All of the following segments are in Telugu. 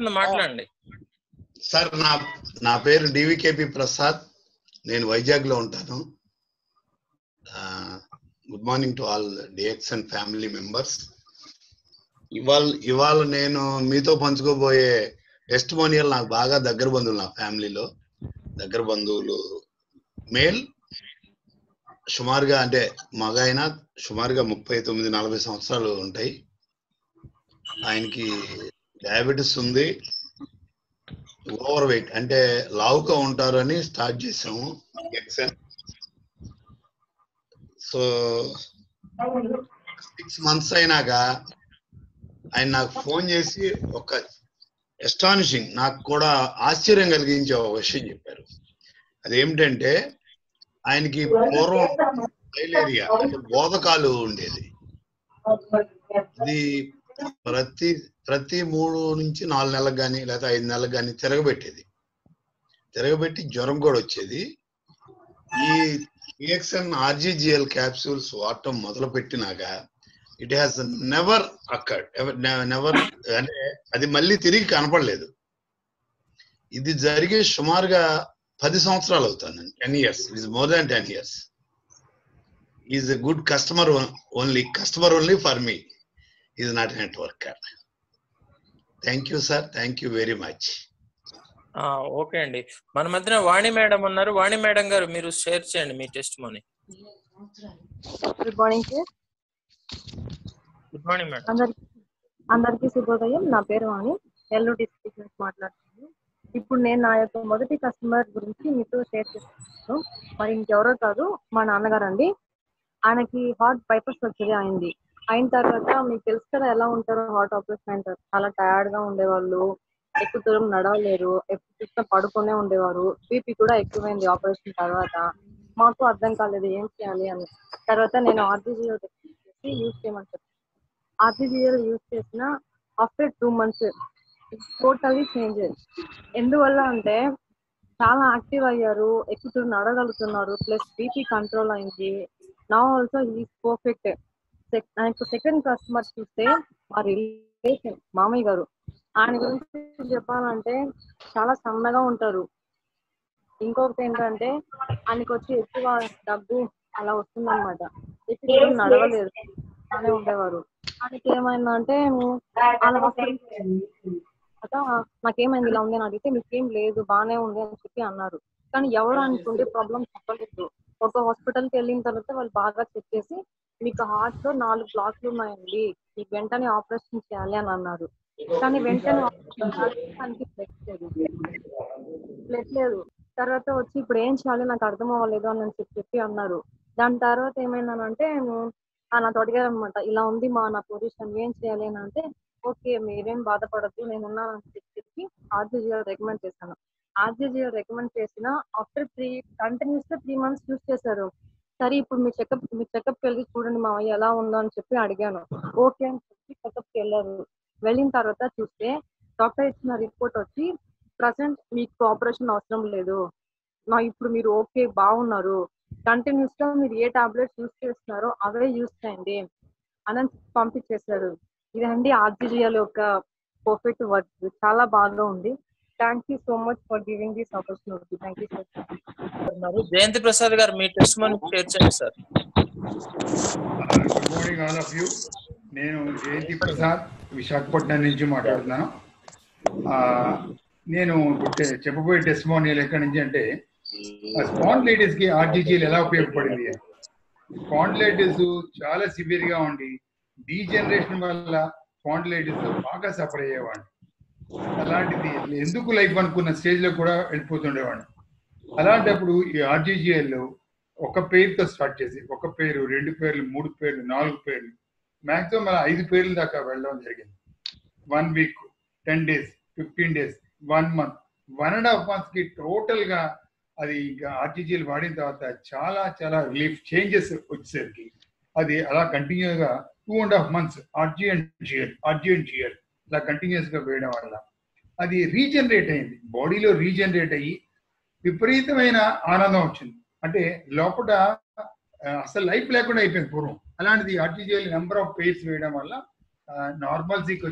వినపడుతుంది మాట్లాడండి సార్ నా నా పేరు డివికేపి ప్రసాద్ నేను వైజాగ్ లో ఉంటాను good morning to all DX and family members ఇవాళ ఇవాళ నేను మీతో పంచుకోబోయే టెస్ట్ మోనియల్ నాకు బాగా దగ్గర బంధువులు నా ఫ్యామిలీలో దగ్గర బంధువులు మేల్ సుమారుగా అంటే మగ అయినా సుమారుగా ముప్పై తొమ్మిది నలభై సంవత్సరాలు ఉంటాయి ఆయనకి డయాబెటీస్ ఉంది ఓవర్ వెయిట్ అంటే లావుగా ఉంటారు అని స్టార్ట్ చేసాము ఎక్సెన్ సో సిక్స్ మంత్స్ అయినాక ఆయన నాకు ఫోన్ చేసి ఒక ఎస్టానిషింగ్ నాకు కూడా ఆశ్చర్యం కలిగించే ఒక విషయం చెప్పారు అదేమిటంటే ఆయనకి పూర్వం ఫైలేరియా అంటే బోధకాలు ఉండేది ఇది ప్రతి ప్రతి మూడు నుంచి నాలుగు నెలలకు కానీ లేదా ఐదు నెలలకు కానీ తిరగబెట్టేది తిరగబెట్టి జ్వరం కూడా వచ్చేది ఈ ఈఎక్స్ఎన్ ఆర్జీజిఎల్ క్యాప్సూల్స్ వాడటం మొదలు పెట్టినాక it has never occurred never అంటే అది మళ్ళీ తిరిగి కనపడలేదు ఇది జరిగి సుమారుగా పది సంవత్సరాలు అవుతుంది ten years it is more than ten years is a good customer only customer only for me is not networker thank you sir thank you very much ah, okay అండి మన మధ్యన వాణి మేడం ఉన్నారు వాణి మేడం గారు మీరు షేర్ చేయండి మీ testimony good morning sir good morning madam అందరికి అందరికీ శుభోదయం నా పేరు వాణి నెల్లూరు డిస్ట్రిక్ట్ నుంచి మాట్లాడుతున్నాను ఇప్పుడు నేను నా యొక్క మొదటి కస్టమర్ గురించి మీతో షేర్ చేస్తున్నాను మరి ఇంకెవరో కాదు మా నాన్నగారు అండి ఆయనకి హార్ట్ బైపాస్ సర్జరీ అయింది అయిన తర్వాత మీకు తెలుసు కదా ఎలా ఉంటారో హార్ట్ ఆపరేషన్ అయిన తర్వాత చాలా టయర్డ్ గా ఉండేవాళ్ళు ఎక్కువ దూరం నడవలేరు ఎప్పుడు చూసినా పడుకునే ఉండేవారు బీపీ కూడా ఎక్కువైంది ఆపరేషన్ తర్వాత మాకు అర్థం కాలేదు ఏం చేయాలి అని తర్వాత నేను ఆర్టీజీఓ చేసి యూజ్ చేయమని చెప్పాను ఆర్టీజీఎల్ యూజ్ చేసిన after two months totally change ఎందువల్ల అంటే చాలా యాక్టివ్ అయ్యారు ఎక్కువ నడగలుగుతున్నారు ప్లస్ బీపీ కంట్రోల్ అయింది నా ఆల్సో ఈ పర్ఫెక్ట్ నాకు సెకండ్ కస్టమర్ చూస్తే మా రిలేషన్ మామయ్య గారు ఆయన గురించి చెప్పాలంటే చాలా సన్నగా ఉంటారు ఇంకొకటి ఏంటంటే ఆయనకి వచ్చి ఎక్కువ డబ్బు అలా వస్తుందన్నమాట ఎక్కువ దూరం నడవలేరు బాగానే ఉండేవారు ఆయనకి ఏమైందంటే వాళ్ళ హాస్పిటల్ అట నాకేమైంది ఇలా ఉంది అని అడిగితే మీకేం లేదు బాగానే ఉంది అని చెప్పి అన్నారు కానీ ఎవరు అనుకుంటే ప్రాబ్లం చెప్పలేదు ఒక హాస్పిటల్కి వెళ్ళిన తర్వాత వాళ్ళు బాగా చెక్ చేసి మీకు హార్ట్ లో నాలుగు బ్లాక్లు ఉన్నాయండి మీకు వెంటనే ఆపరేషన్ చేయాలి అని అన్నారు కానీ వెంటనే ఆపరేషన్ చేయడానికి బ్లడ్ లేదు బ్లడ్ లేదు తర్వాత వచ్చి ఇప్పుడు ఏం చేయాలి నాకు అర్థం అవ్వలేదు అని చెప్పి చెప్పి అన్నారు దాని తర్వాత ఏమైందనంటే ఆ నాతో అడిగారు అనమాట ఇలా ఉంది మా నా పొజిషన్ ఏం చేయాలి అని అంటే ఓకే మీరేం బాధపడద్దు నేను ఉన్నాను అని చెప్పి చెప్పి ఆర్జీజీఆర్ రికమెండ్ చేశాను ఆర్జీజీఆర్ రికమెండ్ చేసిన ఆఫ్టర్ త్రీ కంటిన్యూస్ గా త్రీ మంత్స్ యూస్ చేశారు సరే ఇప్పుడు మీ చెకప్ మీ చెకప్ వెళ్ళి చూడండి మా ఎలా ఉందో అని చెప్పి అడిగాను ఓకే అని చెప్పి చెకప్ కి వెళ్ళారు వెళ్ళిన తర్వాత చూస్తే డాక్టర్ ఇచ్చిన రిపోర్ట్ వచ్చి ప్రజెంట్ మీకు ఆపరేషన్ అవసరం లేదు నా ఇప్పుడు మీరు ఓకే బాగున్నారు కంటిన్యూస్ గా మీరు ఏ టాబ్లెట్స్ యూస్ చేస్తున్నారో అవే యూస్ చేయండి అని పంపించేశారు ఇదండి ఆర్జీజీఎల్ యొక్క పర్ఫెక్ట్ వర్క్ చాలా బాగా ఉంది thank you so much for giving this opportunity thank you sir ఉన్నారు జయంతి ప్రసాద్ గారు మీ టెస్ట్ మనీ షేర్ చేయండి sir good morning all of you నేను జయంతి ప్రసాద్ విశాఖపట్నం నుంచి మాట్లాడుతున్నాను ఆ, నేను ఇప్పుడు తె- చెప్పబోయే టెస్టిమోనియల్ ఎక్కడి నుంచి అంటే స్పాండ్లైటిస్ కి ఆర్జీజీలు ఎలా ఉపయోగపడింది స్పాండ్లైటిస్ చాలా సివియర్ గా ఉండి డీజనరేషన్ వల్ల స్పాండ్లైటిస్ బాగా సఫర్ అయ్యేవాడిని అలాంటిది ఎందుకు లైఫ్ అనుకున్న స్టేజ్ లో కూడా వెళ్ళిపోతుండేవాడిని అలాంటప్పుడు ఈ ఆర్జీజీఎల్ ఒక పేరుతో స్టార్ట్ చేసి ఒక పేరు రెండు పేర్లు మూడు పేర్లు నాలుగు పేర్లు మాక్సిమం అలా ఐదు పేర్ల దాకా వెళ్ళడం జరిగింది one week ten days fifteen days one month one and half months కి టోటల్ గా అది ఇంకా ఆర్టీజీలు వాడిన తర్వాత చాలా చాలా రిలీఫ్ చేంజెస్ వచ్చేసరికి అది అలా కంటిన్యూ గా two and half months RG and GL RG and GL అలా కంటిన్యూస్ గా వేయడం వల్ల అది రీజనరేట్ అయింది బాడీలో రీజనరేట్ అయ్యి విపరీతమైన ఆనందం వచ్చింది అంటే లోపల ఆ, అసలు లైఫ్ లేకుండా అయిపోయింది పూర్వం అలాంటిది ఆర్టీజీఎల్ నెంబర్ ఆఫ్ పేర్స్ వేయడం వల్ల నార్మల్సీకి వచ్చి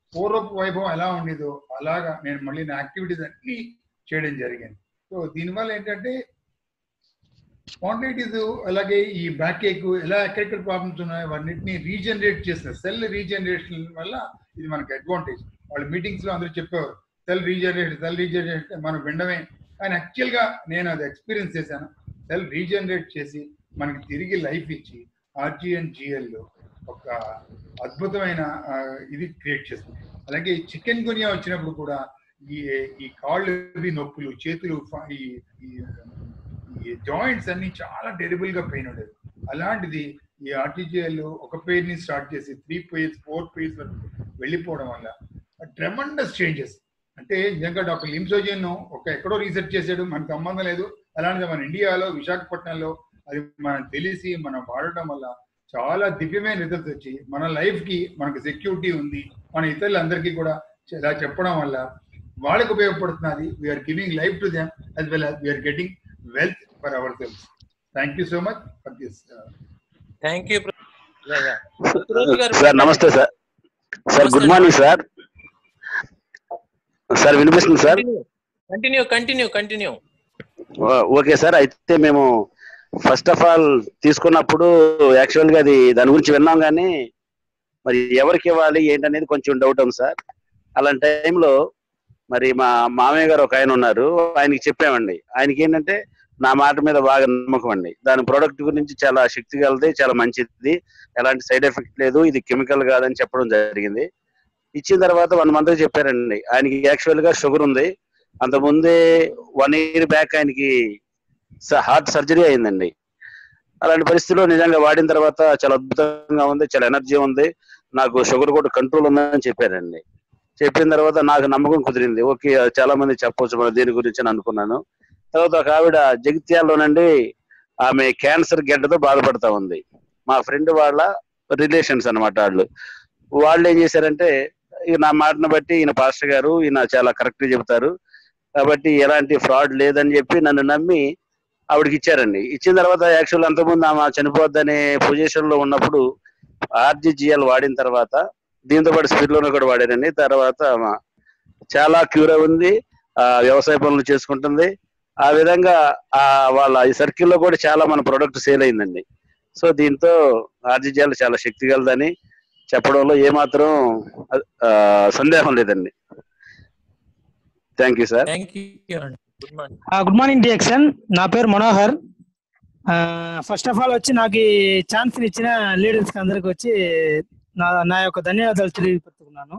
పూర్వపు వైభవం ఎలా ఉండేదో అలాగా నేను మళ్ళీ నా యాక్టివిటీస్ అన్ని చేయడం జరిగింది సో దీనివల్ల ఏంటంటే స్పాండైటిస్ అలాగే ఈ బ్యాక్ ఏక్ ఎలా ఎక్కడెక్కడ ప్రాబ్లమ్స్ ఉన్నాయో వాటిని రీజనరేట్ చేసిన సెల్ రీజనరేషన్ వల్ల ఇది మనకి అడ్వాంటేజ్ వాళ్ళు మీటింగ్స్ లో అందరూ చెప్పేవారు సెల్ రీజనరేట్ సెల్ రీజనరేట్ మనం వినడమే కానీ యాక్చువల్ గా నేను అది ఎక్స్పీరియన్స్ చేశాను సెల్ రీజనరేట్ చేసి మనకి తిరిగి లైఫ్ ఇచ్చి ఆర్జిఎన్ జిఎల్ ఒక అద్భుతమైన ఆ, ఇది క్రియేట్ చేస్తుంది అలాగే చికెన్ గునియా వచ్చినప్పుడు కూడా ఈ ఈ కాళ్ళు ఇవి నొప్పులు చేతులు ఫ- ఈ ఈ- ఈ జాయింట్స్ అన్ని చాలా టెరిబుల్ గా పెయిన్ ఉండేది అలాంటిది ఈ ఆర్టీజీఎల్ ఒక పెయిన్ ని స్టార్ట్ చేసి త్రీ పెయిన్స్ ఫోర్ పెయిన్స్ వరకు వెళ్ళిపోవడం వల్ల ట్రెమండస్ చేంజెస్ అంటే నిజంగా డాక్టర్ లిమ్సోజిన్ ఒక ఎక్కడో రీసెర్చ్ చేసాడు మనకు సంబంధం లేదు అలాంటిది మన ఇండియాలో విశాఖపట్నంలో అది మనం తెలిసి మనం వాడటం వల్ల చాలా దివ్యమైన రిజల్ట్స్ వచ్చి మన లైఫ్ కి మనకు సెక్యూరిటీ ఉంది మన ఇతరులందరికీ కూడా ఇలా చెప్పడం వల్ల వాళ్ళకి ఉపయోగపడుతున్నది we're giving life to them as well as we're getting wealth for ourselves thank you so much for this thank you Prithviraj గారు సార్ నమస్తే sir sir good morning sir sir వినిపిస్తుంది sir continue continue continue okay sir అయితే మేము ఫస్ట్ ఆఫ్ ఆల్ తీసుకున్నప్పుడు యాక్చువల్ గా అది దాని గురించి విన్నాం కానీ మరి ఎవరికి ఇవ్వాలి ఏంటనేది కొంచెం డౌట్ ఉంది సార్ అలాంటి టైంలో మరి మా మామయ్య గారు ఒక ఆయన ఉన్నారు ఆయనకి చెప్పామండి ఆయనకి ఏంటంటే నా మాట మీద బాగా నమ్మకం అండి దాని ప్రోడక్ట్ గురించి చాలా శక్తి కలది చాలా మంచిది ఎలాంటి సైడ్ ఎఫెక్ట్ లేదు ఇది కెమికల్ కాదని చెప్పడం జరిగింది ఇచ్చిన తర్వాత వన్ మంత్ చెప్పారండి ఆయనకి యాక్చువల్ గా షుగర్ ఉంది అంత ముందే వన్ ఇయర్ బ్యాక్ ఆయనకి హార్ట్ సర్జరీ అయిందండి అలాంటి పరిస్థితిలో నిజంగా వాడిన తర్వాత చాలా అద్భుతంగా ఉంది చాలా ఎనర్జీ ఉంది నాకు షుగర్ కూడా కంట్రోల్ ఉందని చెప్పారండి చెప్పిన తర్వాత నాకు నమ్మకం కుదిరింది ఓకే చాలా మంది చెప్పవచ్చు మన దీని గురించి అని అనుకున్నాను తర్వాత ఒక ఆవిడ జగిత్యాల్లోనండి ఆమె క్యాన్సర్ గడ్డతో బాధపడతా ఉంది మా ఫ్రెండ్ వాళ్ళ రిలేషన్స్ అన్నమాట వాళ్ళు వాళ్ళు ఏం చేశారంటే ఇక నా మాటను బట్టి ఈయన పాస్టర్ గారు ఈయన చాలా కరెక్ట్ చెబుతారు కాబట్టి ఎలాంటి ఫ్రాడ్ లేదని చెప్పి నన్ను నమ్మి ఆవిడకి ఇచ్చారండి ఇచ్చిన తర్వాత యాక్చువల్ అంతకుముందు ఆమె చనిపోద్దనే పొజిషన్ లో ఉన్నప్పుడు ఆర్జీజీఎల్ వాడిన తర్వాత దీంతో పాటు స్పిరిలోను కూడా వాడారండి తర్వాత ఆమె చాలా క్యూర్ ఉంది ఆ వ్యవసాయ పనులు చేసుకుంటుంది ఆ విధంగా ఆ వాళ్ళ ఈ సర్కిల్లో కూడా చాలా మన ప్రొడక్ట్ సేల్ అయిందండి సో దీంతో ఆర్జీజీఎల్ చాలా శక్తి కలదని చెప్పడంలో ఏమాత్రం ఆ, సందేహం లేదండి thank you sir thank you అండి good morning good morning DXN నా పేరు మనోహర్ ఫస్ట్ ఆఫ్ ఆల్ వచ్చి నాకు ఈ ఛాన్స్ ఇచ్చిన లీడర్స్ అందరికి వచ్చి నా నా యొక్క ధన్యవాదాలు తెలియపెట్టుకున్నాను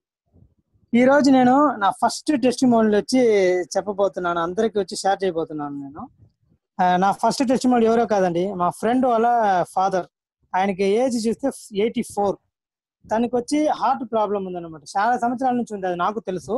ఈ రోజు నేను నా ఫస్ట్ టెస్ట్ వచ్చి చెప్పబోతున్నాను అందరికి వచ్చి షేర్ చేయబోతున్నాను నేను ఆ, నా ఫస్ట్ టెస్ట్ ఎవరో కాదండి మా ఫ్రెండ్ వాళ్ళ ఫాదర్ ఆయనకి ఏజ్ చూస్తే ఎయిటీ ఫోర్ తనకి వచ్చి హార్ట్ ప్రాబ్లం ఉందన్నమాట చాలా సంవత్సరాల నుంచి ఉంది అది నాకు తెలుసు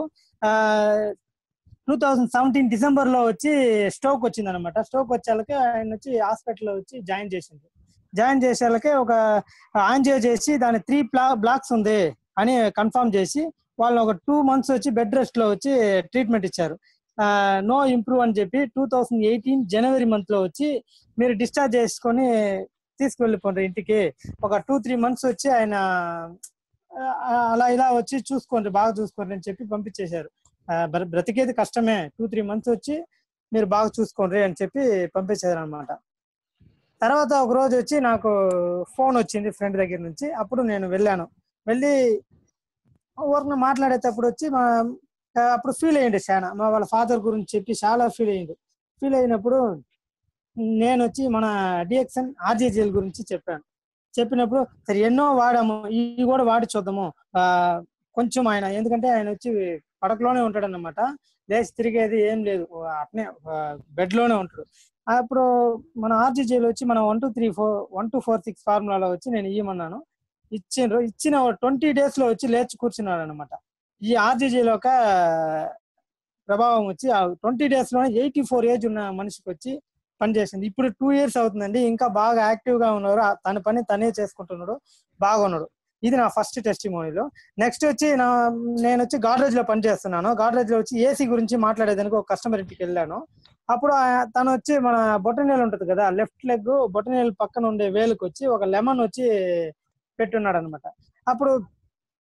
టూ థౌజండ్ సెవెంటీన్ డిసెంబర్ లో వచ్చి స్ట్రోక్ వచ్చింది అనమాట స్ట్రోక్ వచ్చేళ్ళకి ఆయన వచ్చి హాస్పిటల్లో వచ్చి జాయిన్ చేసింది జాయిన్ చేసేళ్ళకి ఒక ఆంజియో చేసి దాని త్రీ బ్లాక్స్ ఉంది అని కన్ఫర్మ్ చేసి వాళ్ళు ఒక టూ మంత్స్ వచ్చి బెడ్ రెస్ట్ లో వచ్చి ట్రీట్మెంట్ ఇచ్చారు నో ఇంప్రూవ్ అని చెప్పి టూ థౌజండ్ ఎయిటీన్ జనవరి మంత్ లో వచ్చి మీరు డిశ్చార్జ్ చేసుకొని తీసుకువెళ్ళిపోండి ఇంటికి ఒక టూ త్రీ మంత్స్ వచ్చి ఆయన ఆ, అలా ఇలా వచ్చి చూసుకోండి బాగా చూసుకోండి అని చెప్పి పంపించేశారు ఆ, బ్ర- బ్రతికేది కష్టమే టూ త్రీ మంత్స్ వచ్చి మీరు బాగా చూసుకోండి అని చెప్పి పంపించారు అనమాట తర్వాత ఒక రోజు వచ్చి నాకు ఫోన్ వచ్చింది ఫ్రెండ్ దగ్గర నుంచి అప్పుడు నేను వెళ్ళాను వెళ్ళి ఊరిని మాట్లాడేటప్పుడు వచ్చి మా ఆ, అప్పుడు ఫీల్ అయ్యింది చాలా మా వాళ్ళ ఫాదర్ గురించి చెప్పి చాలా ఫీల్ అయ్యింది ఫీల్ అయినప్పుడు నేను వచ్చి మన డిఎక్సన్ ఆర్జీజీఎల్ గురించి చెప్పాను చెప్పినప్పుడు సరే ఎన్నో వాడాము ఇవి కూడా వాడి చూద్దాము ఆ కొంచెం ఆయన ఎందుకంటే ఆయన వచ్చి పడకలోనే ఉంటాడు అనమాట లేచి తిరిగేది ఏం లేదు అట్నే బెడ్ లోనే ఉంటాడు అప్పుడు మన ఆర్జీజీలో వచ్చి మనం one two three four one two four six ఫార్ములాలో వచ్చి నేను ఇయ్యమన్నాను ఇచ్చిండ్రు ఇచ్చిన ట్వంటీ డేస్ లో వచ్చి లేచి కూర్చున్నాడు అనమాట ఈ ఆర్జీజీలో ఒక ప్రభావం వచ్చి ఆ ట్వంటీ డేస్ లోనే ఎయిటీ ఫోర్ ఏజ్ ఉన్న మనిషికి వచ్చి పనిచేసింది ఇప్పుడు టూ ఇయర్స్ అవుతుందండి ఇంకా బాగా యాక్టివ్ గా ఉన్నారు ఆ తన పని తనే చేసుకుంటున్నాడు బాగున్నాడు ఇది నా ఫస్ట్ టెస్టిమోనీలో నెక్స్ట్ వచ్చి నా నేను వచ్చి గాడ్రేజ్ లో పనిచేస్తున్నాను గాడ్రేజ్ లో వచ్చి ఏసీ గురించి మాట్లాడేదానికి ఒక కస్టమర్ ఇంటికి వెళ్ళాను అప్పుడు ఆ- తను వచ్చి మన బొటనేల్ ఉంటుంది కదా లెఫ్ట్ లెగ్ బొటనేల్ పక్కన ఉండే వేలుకి వచ్చి ఒక లెమన్ వచ్చి పెట్టున్నాడు అనమాట అప్పుడు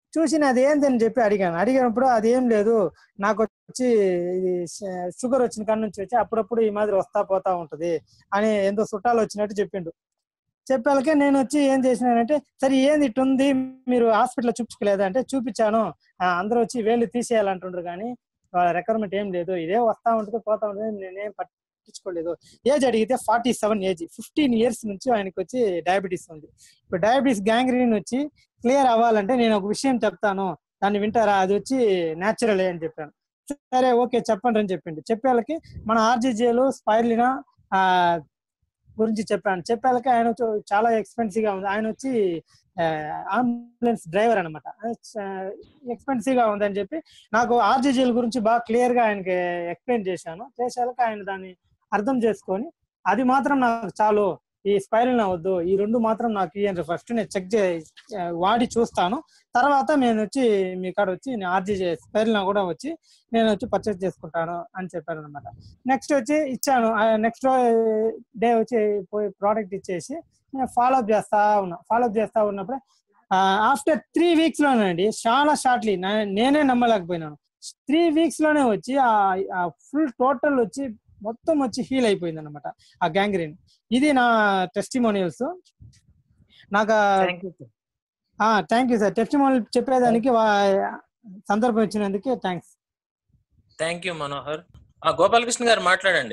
చూసి అది ఏందని చెప్పి అడిగాను అడిగినప్పుడు అది ఏం లేదు నాకు వచ్చి ఇది షుగర్ వచ్చిన కాడ నుంచి వచ్చి అప్పుడప్పుడు ఈ మాదిరి వస్తా పోతా ఉంటది అని ఎంతో చుట్టాలు వచ్చినట్టు చెప్పిండు చెప్పాలకే నేను వచ్చి ఏం చేసినానంటే సరే ఏంది ఇట్టు ఉంది మీరు హాస్పిటల్ చూపించుకోలేదా అంటే చూపించాను ఆ, అందరూ వచ్చి వేలు తీసేయాలంటుండ్రు కానీ వాళ్ళ రిక్వైర్మెంట్ ఏం లేదు ఇదే వస్తా ఉంటుంది పోతా ఉంటుంది నేనేం పట్టించుకోలేదు ఏజ్ అడిగితే forty seven age fifteen years నుంచి ఆయనకి వచ్చి డయాబెటీస్ ఉంది ఇప్పుడు డయాబెటీస్ గ్యాంగ్రీన్ వచ్చి క్లియర్ అవ్వాలంటే నేను ఒక విషయం చెప్తాను దాన్ని వింటారా అది వచ్చి న్యాచురల్ అని చెప్పాను సరే ఓకే చెప్పండి అని చెప్పిండు చెప్పేళ్ళకి మన ఆర్జీజేలు స్పైర్లినా ఆ గురించి చెప్పాను చెప్పాలకి ఆయన వచ్చి చాలా ఎక్స్పెన్సివ్ గా ఉంది ఆయన వచ్చి అంబులెన్స్ డ్రైవర్ అనమాట ఎక్స్పెన్సివ్ గా ఉందని చెప్పి నాకు ఆర్జీజీల గురించి బాగా క్లియర్ గా ఆయనకి ఎక్స్ప్లెయిన్ చేశాను చేశాక ఆయన దాన్ని అర్థం చేసుకొని అది మాత్రం నాకు చాలు ఈ స్పైరల్ వద్దు ఈ రెండు మాత్రం నాకు ఇయ్యండి ఫస్ట్ నేను చెక్ చే ఆ, వాడి చూస్తాను తర్వాత నేను వచ్చి మీ కాడ వచ్చి నేను ఆర్జీ స్పైరల్ కూడా వచ్చి నేను వచ్చి పర్చేస్ చేసుకుంటాను అని చెప్పాను అనమాట నెక్స్ట్ వచ్చి ఇచ్చాను నెక్స్ట్ డే వచ్చి పోయి ప్రోడక్ట్ ఇచ్చేసి నేను ఫాలో అప్ చేస్తా ఉన్నా ఫాలో అప్ చేస్తా ఉన్నప్పుడు ఆఫ్టర్ త్రీ వీక్స్ లోనండి చాలా షార్ట్లీ నేనే నమ్మలేకపోయినాను త్రీ వీక్స్ లోనే వచ్చి ఆ ఫుల్ టోటల్ వచ్చి మొత్తం వచ్చి హీల్ అయిపోయింది అనమాట ఆ గ్యాంగ్రీన్ ఇది నా టెస్టిమోనియల్స్ నాకు thank you thank you sir testimonial చెప్పేదానికి వా- సందర్భం ఇచ్చినందుకు థ్యాంక్స్ థ్యాంక్ యూ మనోహర్ ఆ గోపాలకృష్ణ గారు మాట్లాడండి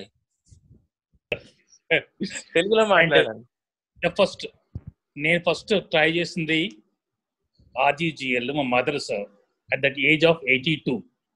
తెలుగులో మాట్లాడండి ఫస్ట్ నేను ఫస్ట్ ట్రై చేసింది ఆర్జీజీఎల్ మా mother sir at that age of eighty two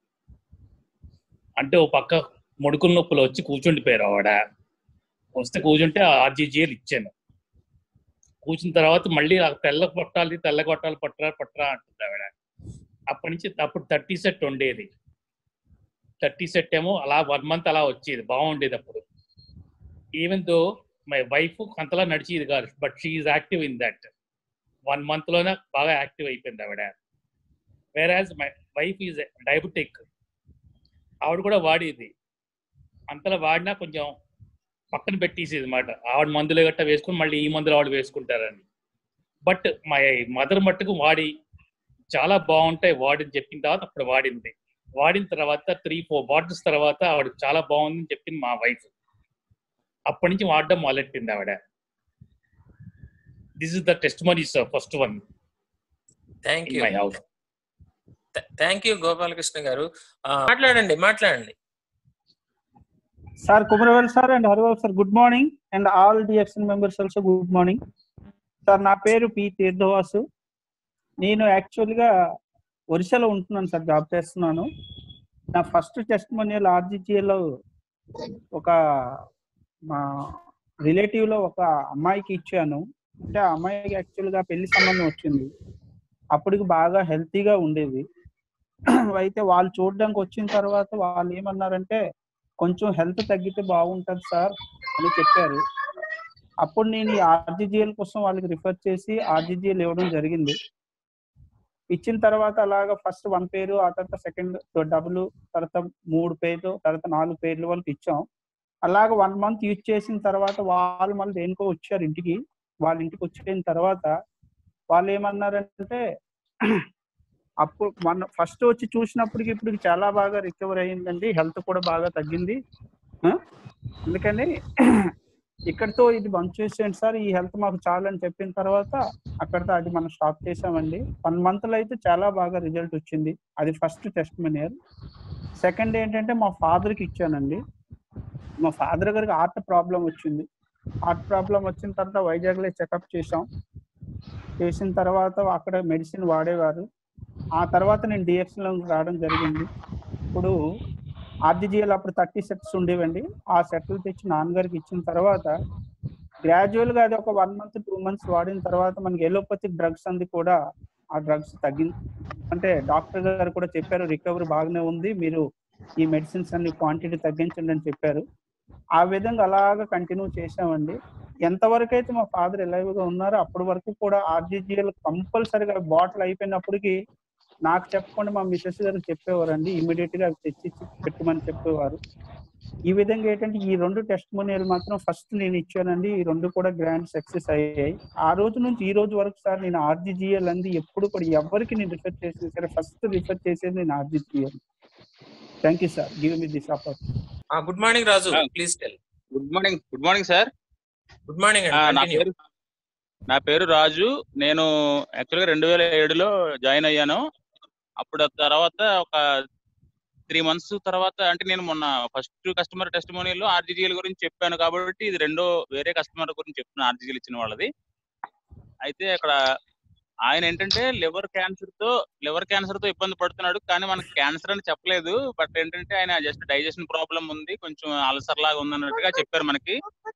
అంటే ఓ పక్క ముడుకుల నొప్పులు వచ్చి కూర్చుండిపోయారు ఆవిడ వస్తే కూర్చుంటే ఆర్జీజీఎల్ ఇచ్చాను కూర్చున్న తర్వాత మళ్ళీ నాకు తెల్ల కొట్టాలి తెల్ల కొట్టాలి పట్టరా పట్టరా అంటుంది ఆవిడ అప్పటి నుంచి అప్పుడు థర్టీ సెట్ ఉండేది థర్టీ సెట్ ఏమో అలా వన్ మంత్ అలా వచ్చేది బాగుండేది అప్పుడు ఈవెన్ దో మై వైఫ్ అంతలా నడిచేది కాదు but she active in that one month లోనే బాగా యాక్టివ్ అయిపోయింది ఆవిడ whereas my wife is diabetic ఆవిడ కూడా వాడేది అంతలా వాడినా కొంచెం పక్కన పెట్టేసేది అనమాట ఆవిడ మందులు గట్ట వేసుకుని మళ్ళీ ఈ మందులు ఆవిడ వేసుకుంటారని బట్ మా మదర్ మట్టుకు వాడి చాలా బాగుంటాయి వాడిని చెప్పిన తర్వాత అప్పుడు వాడింది వాడిన తర్వాత త్రీ ఫోర్ బాటిల్స్ తర్వాత ఆవిడ చాలా బాగుందని చెప్పింది మా వైఫ్ అప్పటి నుంచి వాడడం మొదలెట్టింది ఆవిడ this is the testimony sir first one thank in you my house thank you Gopalakrishna గారు ఆ, మాట్లాడండి మాట్లాడండి sir Kumaravel sir and Haribabu sir good morning and all direction members also good morning sir నా పేరు పి తీర్థవాసు నేను యాక్చువల్గా ఒరిస్సాలో ఉంటున్నాను సార్ జాబ్ చేస్తున్నాను నా ఫస్ట్ టెస్ట్ మనియల్ ఆర్జీజీలో ఒక మా రిలేటివ్ లో ఒక అమ్మాయికి ఇచ్చాను అంటే ఆ అమ్మాయికి యాక్చువల్గా పెళ్లి సంబంధం వచ్చింది అప్పటికి బాగా హెల్తీగా ఉండేది అయితే వాళ్ళు చూడడానికి వచ్చిన తర్వాత వాళ్ళు ఏమన్నారంటే కొంచెం హెల్త్ తగ్గితే బాగుంటది సార్ అని చెప్పారు అప్పుడు నేను ఈ ఆర్జీజీఎల్ కోసం వాళ్ళకి రిఫర్ చేసి ఆర్జీజీఎల్ ఇవ్వడం జరిగింది ఇచ్చిన తర్వాత అలాగా ఫస్ట్ వన్ పేరు ఆ తర్వాత సెకండ్ డబుల్ తర్వాత మూడు పేర్లు తర్వాత నాలుగు పేర్లు వాళ్ళకి ఇచ్చాం అలాగ వన్ మంత్ యూజ్ చేసిన తర్వాత వాళ్ళు మళ్ళీ దేనికో వచ్చారు ఇంటికి వాళ్ళ ఇంటికి వచ్చిన తర్వాత వాళ్ళు ఏమన్నారంటే అప్పుడు మన ఫస్ట్ వచ్చి చూసినప్పటికి ఇప్పుడు చాలా బాగా రికవర్ అయ్యిందండి హెల్త్ కూడా బాగా తగ్గింది ఆ? అందుకని ఇక్కడితో ఇది బంద్ చేసేయండి సార్ ఈ హెల్త్ మాకు చాలు అని చెప్పిన తర్వాత అక్కడితో అది మనం స్టాప్ చేసామండి వన్ మంత్ లో అయితే చాలా బాగా రిజల్ట్ వచ్చింది అది ఫస్ట్ టెస్ట్ మెనియర్ సెకండ్ ఏంటంటే మా father కి ఇచ్చానండి మా ఫాదర్ గారికి హార్ట్ ప్రాబ్లం వచ్చింది హార్ట్ ప్రాబ్లం వచ్చిన తర్వాత వైజాగ్లో చెకప్ చేసాం చేసిన తర్వాత అక్కడ మెడిసిన్ వాడేవారు ఆ తర్వాత నేను DX లో రావడం జరిగింది ఇప్పుడు ఆర్జీజీఎల్ అప్పుడు థర్టీ సెట్స్ ఉండేవండి ఆ సెట్లు తెచ్చి నాన్నగారికి ఇచ్చిన తర్వాత గ్రాడ్యువల్ గా అది ఒక వన్ మంత్ టూ మంత్స్ వాడిన తర్వాత మనకి ఎలోపతిక్ డ్రగ్స్ అంది కూడా ఆ డ్రగ్స్ తగ్గింది అంటే డాక్టర్ గారు కూడా చెప్పారు రికవరీ బాగానే ఉంది మీరు ఈ మెడిసిన్స్ అన్ని క్వాంటిటీ తగ్గించండి అని చెప్పారు ఆ విధంగా అలాగా కంటిన్యూ చేసామండి ఎంతవరకు అయితే మా ఫాదర్ గా ఉన్నారో అప్పటి వరకు కూడా ఆర్జీజీఎల్ కంపల్సరిగా బాటిల్ అయిపోయినప్పటికీ నాకు చెప్పకుండా మా మిసెస్ గారు చెప్పేవారండి ఇమీడియట్ గా అవి తెచ్చి పెట్టమని చెప్పేవారు ఈ విధంగా ఏంటంటే ఈ రెండు టెస్ట్ మోనియల్ మాత్రం ఫస్ట్ నేను ఇచ్చానండి ఈ రెండు కూడా గ్రాండ్ సక్సెస్ అయ్యాయి ఆ రోజు నుంచి ఈ రోజు వరకు సార్ నేను ఆర్జీజీఎల్ అంది ఎప్పుడు కూడా ఎవరికి నేను రిఫర్ చేసినా సరే ఫస్ట్ రిఫర్ చేసేది నేను RGGL thank you sir give me this opportunity good morning Raju please tell good morning good morning sir good morning ఆ, అండి నా కంటిన్యూ పేరు నా పేరు రాజు నేను యాక్చువల్గా రెండు వేల ఏడులో జాయిన్ అయ్యాను అప్పుడు తర్వాత ఒక త్రీ మంత్స్ తర్వాత అంటే నేను మొన్న ఫస్ట్ కస్టమర్ టెస్టిమోనియల్ ఆర్జీజీఎల్ గురించి చెప్పాను కాబట్టి ఇది రెండో వేరే కస్టమర్ గురించి చెప్తున్నాను ఆర్జీజీఎల్ ఇచ్చిన వాళ్ళది అయితే అక్కడ ఆయన ఏంటంటే లివర్ క్యాన్సర్ తో లివర్ క్యాన్సర్ తో ఇబ్బంది పడుతున్నాడు కానీ మనకి క్యాన్సర్ అని చెప్పలేదు బట్ ఏంటంటే ఆయన జస్ట్ డైజెషన్ ప్రాబ్లం ఉంది కొంచెం అల్సర్ లాగా ఉంది అన్నట్టుగా చెప్పారు మనకి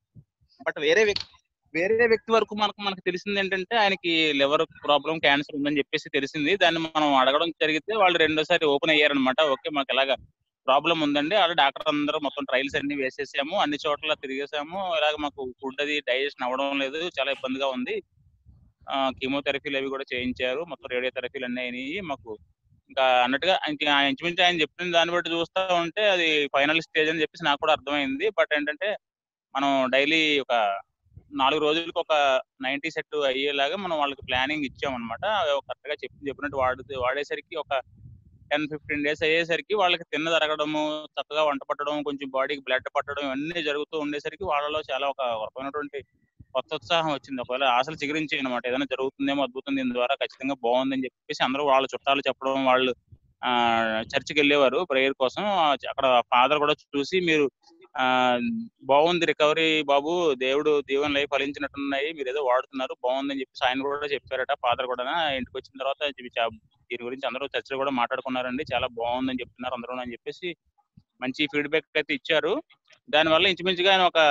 బట్ వేరే వ్యక్తి వేరే వ్యక్తి వరకు మనకు మనకు తెలిసింది ఏంటంటే ఆయనకి లివర్ ప్రాబ్లం క్యాన్సర్ ఉందని చెప్పేసి తెలిసింది దాన్ని మనం అడగడం జరిగితే వాళ్ళు రెండోసారి ఓపెన్ అయ్యారనమాట ఓకే మాకు ఇలాగ ప్రాబ్లం ఉందండి అలా డాక్టర్ అందరూ మొత్తం ట్రయల్స్ అన్ని వేసేసాము అన్ని చోట్ల తిరిగేసాము ఇలాగ మాకు ఫుడ్ అది డైజెషన్ అవ్వడం లేదు చాలా ఇబ్బందిగా ఉంది కీమోథెరపీలు అవి కూడా చేయించారు మొత్తం రేడియోథెరపీలు అన్నీ అయినాయి మాకు ఇంకా అన్నట్టుగా ఇంకా ఆయన ఇంచుమించు ఆయన చెప్పిన దాన్ని బట్టి చూస్తా ఉంటే అది ఫైనల్ స్టేజ్ అని చెప్పేసి నాకు కూడా అర్థమైంది బట్ ఏంటంటే మనం డైలీ ఒక నాలుగు రోజులకు ఒక నైన్టీ సెట్ అయ్యేలాగా మనం వాళ్ళకి ప్లానింగ్ ఇచ్చామన్నమాట కరెక్ట్ గా చెప్పి చెప్పినట్టు వాడు వాడేసరికి ఒక టెన్ ఫిఫ్టీన్ డేస్ అయ్యేసరికి వాళ్ళకి తిన్న జరగడము చక్కగా వంట పట్టడం కొంచెం బాడీకి బ్లడ్ పట్టడం ఇవన్నీ జరుగుతూ ఉండేసరికి వాళ్ళలో చాలా ఒక రకమైనటువంటి కొత్త ఉత్సాహం వచ్చింది ఒకవేళ ఆశలు చిగురించి అనమాట ఏదైనా జరుగుతుందేమో అద్భుతం దీని ద్వారా ఖచ్చితంగా బాగుందని చెప్పేసి అందరూ వాళ్ళ చుట్టాలు చెప్పడం వాళ్ళు ఆ చర్చికి వెళ్ళేవారు ప్రేయర్ కోసం ఆ అక్కడ ఫాదర్ కూడా చూసి మీరు ఆ బాగుంది రికవరీ బాబు దేవుడు దీవెన లైఫ్ ఫలించినట్టున్నాయి మీరు ఏదో వాడుతున్నారు బాగుందని చెప్పేసి ఆయన కూడా చెప్పారట ఫాదర్ కూడా ఇంటికి వచ్చిన తర్వాత ఇది చా- దీని గురించి అందరూ చర్చలు కూడా మాట్లాడుకున్నారండి చాలా బాగుందని చెప్తున్నారు అందరూ అని చెప్పేసి మంచి ఫీడ్బ్యాక్ అయితే ఇచ్చారు దానివల్ల ఇంచుమించుగా ఆయన ఒక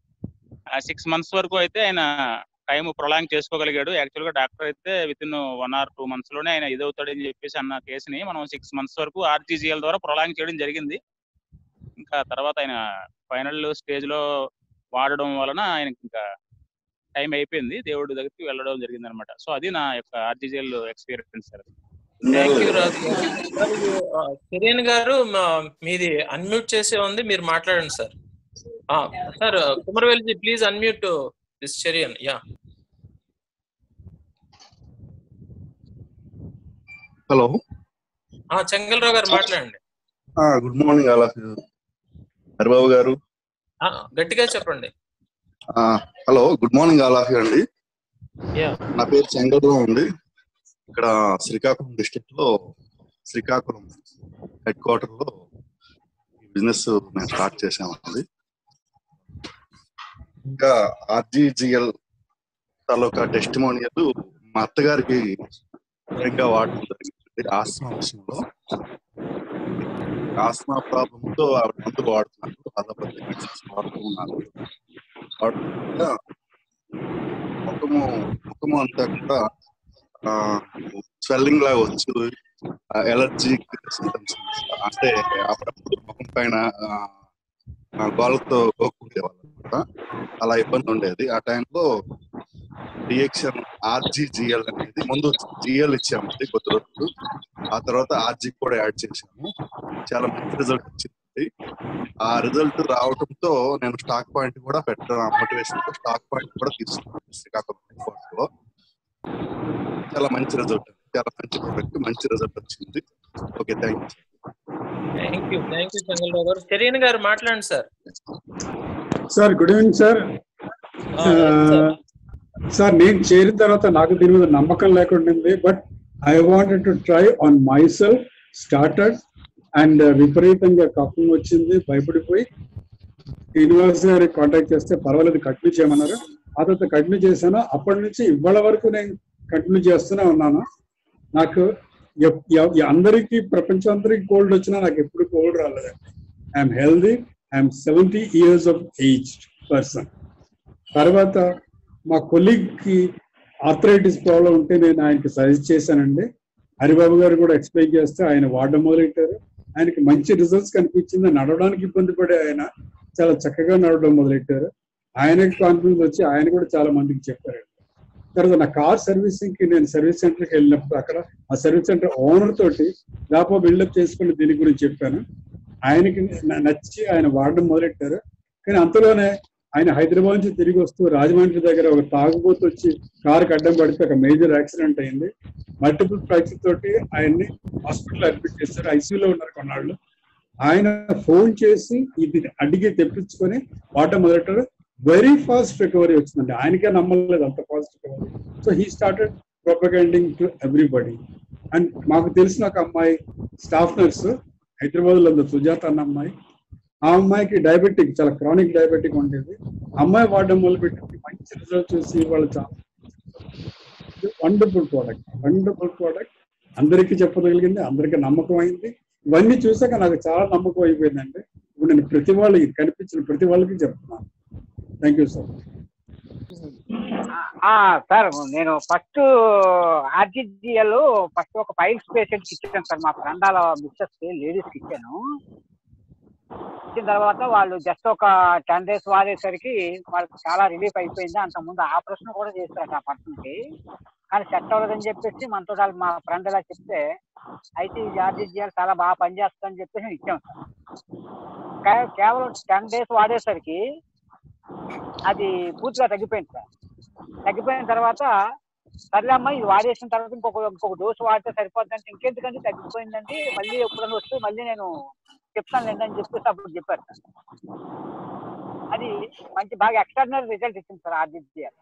సిక్స్ మంత్స్ వరకు అయితే ఆయన టైం ప్రొలాంగ్ చేసుకోగలిగాడు యాక్చువల్ గా డాక్టర్ అయితే within one or two months లోనే ఆయన ఇదవుతాడని చెప్పేసి అన్న కేసుని మనం సిక్స్ మంత్స్ వరకు ఆర్జీజీఎల్ ద్వారా ప్రొలాంగ్ చేయడం జరిగింది ఇంకా తర్వాత ఆయన ఫైనల్ స్టేజ్ లో వాడడం వలన ఆయనకి ఇంకా టైం అయిపోయింది దేవుడి దగ్గరికి వెళ్ళడం జరిగింది అనమాట సో అది నా యొక్క RGGL experience sir thank you Raju గారు చెరియన్ గారు మా- మీది అన్మ్యూట్ చేసే ఉంది మీరు మాట్లాడండి sir sir Kumaravelji please unmute this Cherian yeah hello Chengalrao గారు మాట్లాడండి good morning all of you Haribabu గారు ఆ, గట్టిగా చెప్పండి hello good morning all of you అండి యా నా పేరు చెంగల్రావు అండి ఇక్కడ శ్రీకాకుళం డిస్ట్రిక్ట్ లో శ్రీకాకుళం హెడ్ క్వార్టర్ లో బిజినెస్ మేము స్టార్ట్ చేసామండి ఇంకా ఆర్జీజిఎల్ తాలూకా టెస్టిమోనియల్ మా అత్తగారికి ఇంకా వాడటం జరిగింది ఆస్మా విషయంలో ఆస్మా ప్రాబ్లమ్ తో ఆవిడ మందులు వాడుతున్నారు అలోపతి మెడిసిన్స్ వాడుతున్నారు వాడుతుండగా ముఖము ముఖము అంతా కూడా స్వెల్లింగ్ లాగా వచ్చి ఎలర్జీ సింటమ్స్ అంటే అప్పుడప్పుడు ముఖం పైన ఆ, ఆ, గోళ్ళతో గోక్కుండేవాళ్ళు అనమాట అలా ఇబ్బంది ఉండేది ఆ టైంలో రియాక్షన్ ఆర్జీజిఎల్ అనేది ముందు జిఎల్ ఇచ్చామండి కొద్ది రోజులు ఆ తర్వాత ఆర్జీ కూడా యాడ్ చేశాము చాలా మంచి రిజల్ట్ వచ్చింది ఆ రిజల్ట్ రావడంతో నేను స్టాక్ పాయింట్ కూడా పెట్టడం మోటివేషన్ తో స్టాక్ పాయింట్ కూడా తీసుకున్నాను శ్రీకాకుళం ఎయిర్పోర్ట్ లో చాలా మంచి రిజల్ట్ చాలా మంచి ప్రొడక్ట్ మంచి రిజల్ట్ వచ్చింది okay thank you thank you thank you Chengalrao గారు చెరియన్ గారు మాట్లాడండి sir sir good evening sir sir నేను చేరిన తర్వాత నాకు దీని మీద నమ్మకం లేకుండా but I wanted to try on myself started and విపరీతంగా కఫం వచ్చింది భయపడిపోయి యూనివర్సిటీ గారికి కాంటాక్ట్ చేస్తే పర్వాలేదు కంటిన్యూ చేయమన్నారు ఆ తర్వాత కంటిన్యూ చేశాను అప్పటి నుంచి ఇవాళ వరకు నేను కంటిన్యూ చేస్తూనే ఉన్నాను నాకు ఎప్- ఎవ్- అందరికీ ప్రపంచం అందరికి కోల్డ్ వచ్చినా నాకు ఎప్పుడు కోల్డ్ రాలేదు I'm healthy I'm seventy years of age person తర్వాత మా కొలీగ్ కి ఆర్థరైటిస్ ప్రాబ్లం ఉంటే నేను ఆయనకి సజెస్ట్ చేశానండి హరిబాబు గారు కూడా ఎక్స్ప్లెయిన్ చేస్తే ఆయన వాడడం మొదలెట్టారు ఆయనకి మంచి రిజల్ట్స్ కనిపించింది నడవడానికి ఇబ్బంది పడే ఆయన చాలా చక్కగా నడవడం మొదలెట్టారు ఆయనకి కాన్ఫిడెన్స్ వచ్చి ఆయన కూడా చాలా మందికి చెప్పారు తర్వాత నా కార్ సర్వీసింగ్ కి నేను సర్వీస్ సెంటర్ కి వెళ్ళినప్పుడు అక్కడ ఆ సర్వీస్ సెంటర్ ఓనర్ తోటి దాపో బిల్డప్ చేసుకుని దీని గురించి చెప్పాను ఆయనకి న- నచ్చి ఆయన వాడడం మొదలెట్టారు కానీ అంతలోనే ఆయన హైదరాబాద్ నుంచి తిరిగి వస్తూ రాజమండ్రి దగ్గర ఒక తాగుబోతు వచ్చి కారుకి అడ్డం పడితే ఒక మేజర్ యాక్సిడెంట్ అయింది మల్టిపుల్ ఫ్రాక్చర్ తోటి ఆయన్ని హాస్పిటల్ అడ్మిట్ చేశారు ఐసీయూలో ఉన్నారు కొన్నాళ్ళు ఆయన ఫోన్ చేసి ఇది అడిగి తెప్పించుకొని వాడడం మొదలెట్టారు వెరీ ఫాస్ట్ రికవరీ వచ్చిందండి ఆయనకే నమ్మలేదు అంత fast recovery so he started propagating to everybody and మాకు తెలిసిన ఒక అమ్మాయి స్టాఫ్ నర్స్ హైదరాబాద్ లో ఉంది సుజాత అన్న అమ్మాయి ఆ అమ్మాయికి డయాబెటిక్ చాలా క్రానిక్ డయాబెటిక్ ఉండేది అమ్మాయి వాడడం మొదలుపెట్టి మంచి రిజల్ట్ చూసి వాళ్ళు చాలా వండర్ఫుల్ ప్రోడక్ట్ వండర్ఫుల్ ప్రోడక్ట్ అందరికీ చెప్పగలిగింది అందరికీ నమ్మకం అయింది ఇవన్నీ చూసాక నాకు చాలా నమ్మకం అయిపోయిందండి ఇప్పుడు నేను ప్రతి వాళ్ళకి కనిపించిన ప్రతి వాళ్ళకి చెప్తున్నాను థ్యాంక్ యూ సార్ ఆ, సార్ నేను ఫస్ట్ ఆర్జిజిఎల్ ఫస్ట్ ఒక ఫైల్స్ పేషెంట్ కి ఇచ్చాను సార్ మా ఫ్రెండాల మిస్సెస్ కి లేడీస్ కి ఇచ్చాను ఇచ్చిన తర్వాత వాళ్ళు జస్ట్ ఒక టెన్ డేస్ వాడేసరికి వాళ్ళకి చాలా రిలీఫ్ అయిపోయింది అంత ముందు ఆపరేషన్ కూడా చేశారు ఆ పర్సన్ కి కానీ సెట్ అవ్వదని చెప్పేసి మనతో వాళ్ళు మా ఫ్రెండ్ ఇలా చెప్తే అయితే ఈ ఆర్జిజిఎల్ చాలా బాగా పనిచేస్తుందని చెప్పేసి ఇచ్చాం సార్ కే- కేవలం టెన్ డేస్ వాడేసరికి అది పూర్తిగా తగ్గిపోయింది సార్ తగ్గిపోయిన తర్వాత సర్లే అమ్మా ఇది వాడేసిన తర్వాత ఇంకొక ఇంకొక డోసు వాడితే సరిపోద్దంటే ఇంకెందుకంటే తగ్గిపోయిందంటే మళ్ళీ ఎప్పుడైనా వస్తే మళ్ళీ నేను చెప్తాను లేండి అని చెప్పేసి అప్పుడు చెప్పారు సార్ అది మంచి బాగా ఎక్స్ట్రాడినరీ రిజల్ట్ ఇచ్చింది sir RGGR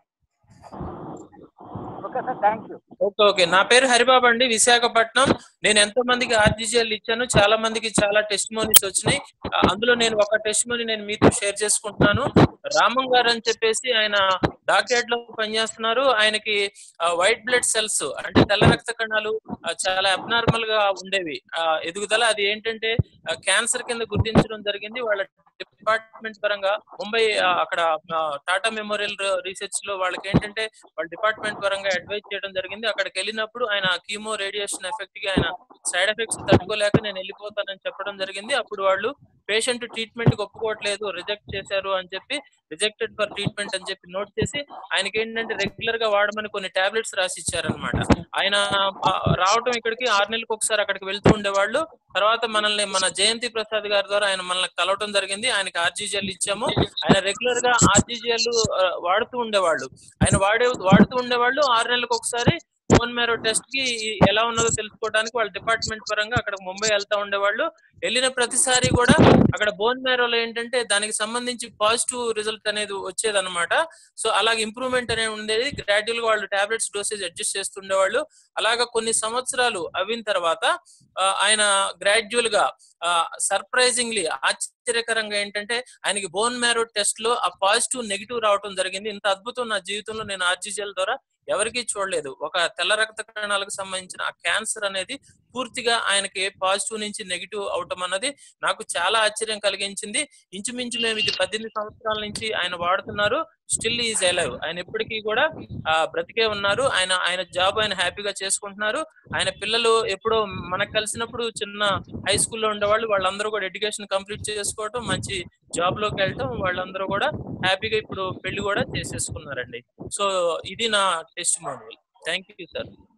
okay sir thank you okay okay నా పేరు హరిబాబు అండి విశాఖపట్నం నేను ఎంతో మందికి ఆర్జిజిఎల్ ఇచ్చాను చాలా మందికి చాలా టెస్ట్ మోనీస్ వచ్చినాయి ఆ, అందులో నేను ఒక టెస్ట్ మోనీ నేను మీతో షేర్ చేసుకుంటున్నాను రామం గారు అని చెప్పేసి ఆయన డాక్యార్డ్ లో పనిచేస్తున్నారు ఆయనకి వైట్ బ్లడ్ సెల్స్ అంటే తెల్ల రక్త కణాలు ఆ, చాలా అబ్నార్మల్ గా ఉండేవి ఆ, ఎదుగుదల అది ఏంటంటే క్యాన్సర్ కింద గుర్తించడం జరిగింది వాళ్ళ డిపార్ట్మెంట్ పరంగా ముంబై ఆ, అక్కడ ఆ, టాటా మెమోరియల్ రీసెర్చ్ లో వాళ్ళకి ఏంటంటే వాళ్ళ డిపార్ట్మెంట్ పరంగా అడ్వైజ్ చేయడం జరిగింది అక్కడికి వెళ్ళినప్పుడు ఆయన కీమో రేడియేషన్ ఎఫెక్ట్ కి ఆయన సైడ్ ఎఫెక్ట్స్ తట్టుకోలేక నేను వెళ్ళిపోతానని చెప్పడం జరిగింది అప్పుడు వాళ్ళు పేషెంట్ ట్రీట్మెంట్ కి ఒప్పుకోవట్లేదు రిజెక్ట్ చేశారు అని చెప్పి రిజెక్టెడ్ ఫర్ ట్రీట్మెంట్ అని చెప్పి నోట్ చేసి ఆయనకి ఏంటంటే రెగ్యులర్ గా వాడమని కొన్ని టాబ్లెట్స్ రాసి ఇచ్చారనమాట ఆయన ఆ, రావటం ఇక్కడికి ఆరు నెలలకు ఒకసారి అక్కడికి వెళ్తూ ఉండేవాళ్ళు తర్వాత మనల్ని మన జయంతి ప్రసాద్ గారి ద్వారా ఆయన మనల్ని కలవటం జరిగింది ఆయనకి ఆర్జీజీఎల్ ఇచ్చాము ఆయన రెగ్యులర్ గా ఆర్జీజీఎల్ వాడుతూ ఉండేవాళ్ళు ఆయన వాడే వాడుతూ ఉండేవాళ్ళు ఆరు నెలలకు ఒకసారి బోన్ మ్యారో టెస్ట్ కి ఎలా ఉన్నదో తెలుసుకోవడానికి వాళ్ళ డిపార్ట్మెంట్ పరంగా అక్కడ ముంబై వెళ్తా ఉండేవాళ్ళు వెళ్ళిన ప్రతిసారి కూడా అక్కడ బోన్ మ్యారోలో ఏంటంటే దానికి సంబంధించి పాజిటివ్ రిజల్ట్ అనేది వచ్చేదన్నమాట సో అలాగే ఇంప్రూవ్మెంట్ అనేది ఉండేది గ్రాడ్యువల్ గా వాళ్ళు టాబ్లెట్స్ డోసేజ్ అడ్జస్ట్ చేస్తుండేవాళ్ళు అలాగా కొన్ని సంవత్సరాలు అయిన తర్వాత ఆ, ఆయన గ్రాడ్యువల్ గా సర్ప్రైజింగ్లీ ఆశ్చర్యకరంగా ఏంటంటే ఆయనకి బోన్ మ్యారో టెస్ట్ లో ఆ పాజిటివ్ నెగిటివ్ రావడం జరిగింది ఇంత అద్భుతం నా జీవితంలో నేను ఆర్జిజెల్ ద్వారా ఎవరికీ చూడలేదు ఒక తెల్ల రక్త కణాలకు సంబంధించిన ఆ క్యాన్సర్ అనేది పూర్తిగా ఆయనకి పాజిటివ్ నుంచి నెగిటివ్ అవటం అన్నది నాకు చాలా ఆశ్చర్యం కలిగించింది ఇంచుమించు మేము ఇది పద్దెనిమిది సంవత్సరాల నుంచి ఆయన వాడుతున్నారు స్టిల్ ఈజ్ అలైవ్ ఆయన ఇప్పటికీ కూడా ఆ, బ్రతికే ఉన్నారు ఆయన ఆయన జాబ్ ఆయన హ్యాపీగా చేసుకుంటున్నారు ఆయన పిల్లలు ఎప్పుడో మనకు కలిసినప్పుడు చిన్న హై స్కూల్లో ఉండేవాళ్ళు వాళ్ళందరూ కూడా ఎడ్యుకేషన్ కంప్లీట్ చేసుకోవటం మంచి జాబ్ లోకి వెళ్ళటం వాళ్ళందరూ కూడా హ్యాపీగా ఇప్పుడు పెళ్లి కూడా చేసేసుకున్నారండి సో ఇది నా test model thank you sir